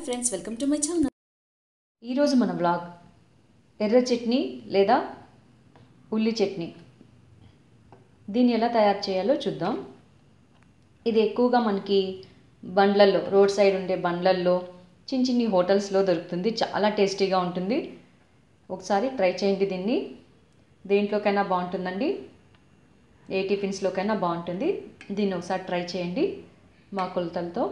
friends welcome to my channel ఈరోజు మన vlog ఎర్ర చట్నీ లేదా ఉల్లి చట్నీ దీన్ని ఎలా తయారు చేయాలో చూద్దాం ఇది ఎక్కువగా మనకి బండ్లల్లో రోడ్ సైడ్ ఉండే బండ్లల్లో చిన్న చిన్ని హోటల్స్లో దొరుకుతుంది చాలా టేస్టీగా ఉంటుంది ఒకసారి ట్రై చేయండి దీన్ని దేంట్లోకైనా బాగుంటుందండి ఏ టిఫిన్స్లోకైనా బాగుంటుంది దీన్ని ఒకసారి ట్రై చేయండి మా కొలతలతో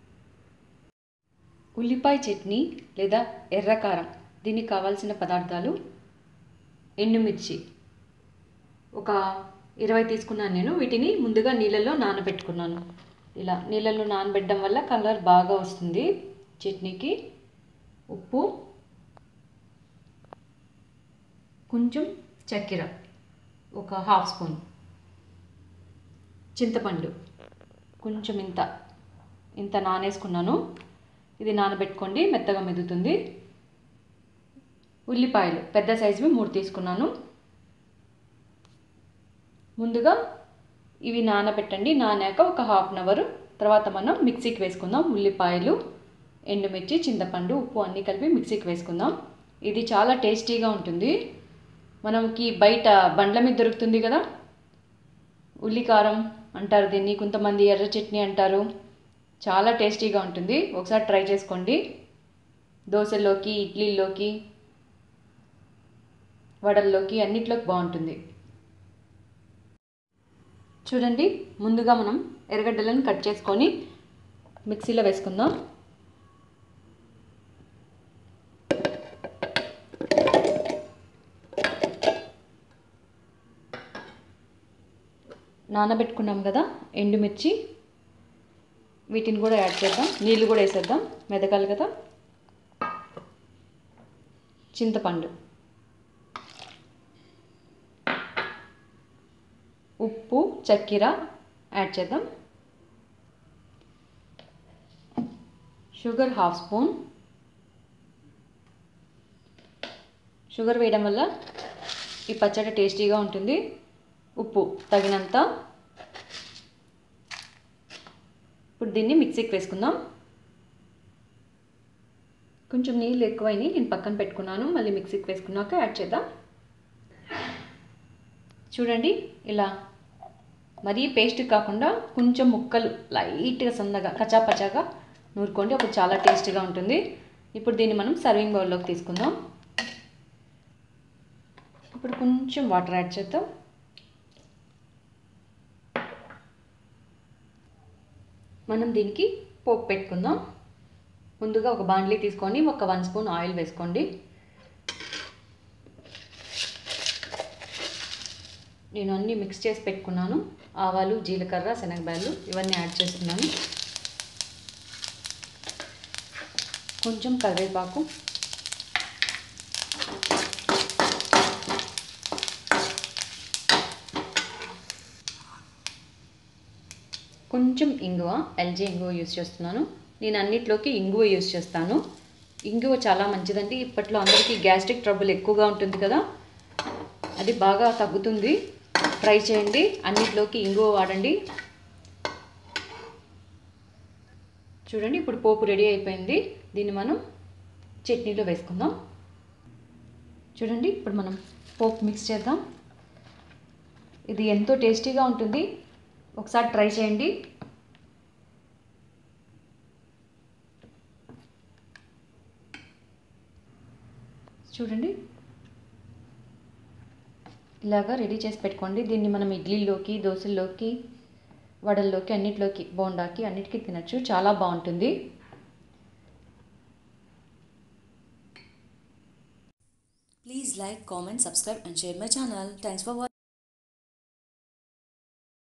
ఉల్లిపాయ చట్నీ లేదా ఎర్రకారం దీనికి కావాల్సిన పదార్థాలు ఎండుమిర్చి ఒక ఇరవై తీసుకున్నాను నేను వీటిని ముందుగా నీళ్ళల్లో నానబెట్టుకున్నాను ఇలా నీళ్ళల్లో నానబెట్టడం వల్ల కలర్ బాగా వస్తుంది చట్నీకి ఉప్పు కొంచెం చక్కెర ఒక హాఫ్ స్పూన్ చింతపండు కొంచెం ఇంత ఇంత నానేసుకున్నాను ఇది నానబెట్టుకోండి మెత్తగా మెదుతుంది ఉల్లిపాయలు పెద్ద సైజువి మూడు తీసుకున్నాను ముందుగా ఇవి నానబెట్టండి నానాక ఒక హాఫ్ అన్ అవర్ తర్వాత మనం మిక్సీకి వేసుకుందాం ఉల్లిపాయలు ఎండుమిర్చి చింతపండు ఉప్పు అన్నీ కలిపి మిక్సీకి వేసుకుందాం ఇది చాలా టేస్టీగా ఉంటుంది మనకి బయట బండ్ల మీద దొరుకుతుంది కదా ఉల్లికారం అంటారు దీన్ని కొంతమంది ఎర్ర చట్నీ అంటారు చాలా టేస్టీగా ఉంటుంది ఒకసారి ట్రై చేసుకోండి దోశల్లోకి ఇడ్లీల్లోకి వడల్లోకి అన్నిట్లోకి బాగుంటుంది చూడండి ముందుగా మనం ఎర్రగడ్డలను కట్ చేసుకొని మిక్సీలో వేసుకుందాం నానబెట్టుకున్నాం కదా ఎండుమిర్చి వీటిని కూడా యాడ్ చేద్దాం నీళ్ళు కూడా వేసేద్దాం మెదకాలి కదా చింతపండు ఉప్పు చక్కెర యాడ్ చేద్దాం షుగర్ హాఫ్ స్పూన్ షుగర్ వేయడం వల్ల ఈ పచ్చడి టేస్టీగా ఉంటుంది ఉప్పు తగినంత ఇప్పుడు దీన్ని మిక్సీకి వేసుకుందాం కొంచెం నీళ్ళు ఎక్కువైనాయి నేను పక్కన పెట్టుకున్నాను మళ్ళీ మిక్సీకి వేసుకున్నాక యాడ్ చేద్దాం చూడండి ఇలా మరీ పేస్ట్ కాకుండా కొంచెం ముక్కలు లైట్గా సన్నగా కచాపచాగా నూరుకోండి అప్పుడు చాలా టేస్టీగా ఉంటుంది ఇప్పుడు దీన్ని మనం సర్వింగ్ బౌల్లోకి తీసుకుందాం ఇప్పుడు కొంచెం వాటర్ యాడ్ చేద్దాం మనం దీనికి పోపు పెట్టుకుందాం ముందుగా ఒక బాండ్లీ తీసుకొని ఒక వన్ స్పూన్ ఆయిల్ వేసుకోండి నేను అన్నీ మిక్స్ చేసి పెట్టుకున్నాను ఆవాలు జీలకర్ర శనగబాయలు ఇవన్నీ యాడ్ చేస్తున్నాను కొంచెం కరివేపాకు కొంచెం ఇంగువ ఎల్జీ ఇంగువ యూస్ చేస్తున్నాను నేను అన్నిట్లోకి ఇంగువ యూస్ చేస్తాను ఇంగువ చాలా మంచిదండి ఇప్పట్లో అందరికీ గ్యాస్ట్రిక్ ట్రబుల్ ఎక్కువగా ఉంటుంది కదా అది బాగా తగ్గుతుంది ట్రై చేయండి అన్నిట్లోకి ఇంగువ వాడండి చూడండి ఇప్పుడు పోపు రెడీ అయిపోయింది దీన్ని మనం చట్నీలో వేసుకుందాం చూడండి ఇప్పుడు మనం పోపు మిక్స్ చేద్దాం ఇది ఎంతో టేస్టీగా ఉంటుంది ఒకసారి ట్రై చేయండి చూడండి ఇలాగా రెడీ చేసి పెట్టుకోండి దీన్ని మనం ఇడ్లీలోకి దోశల్లోకి వడల్లోకి అన్నిట్లోకి బోండాకి అన్నిటికీ తినచ్చు చాలా బాగుంటుంది please like comment subscribe and share my channel thanks for watching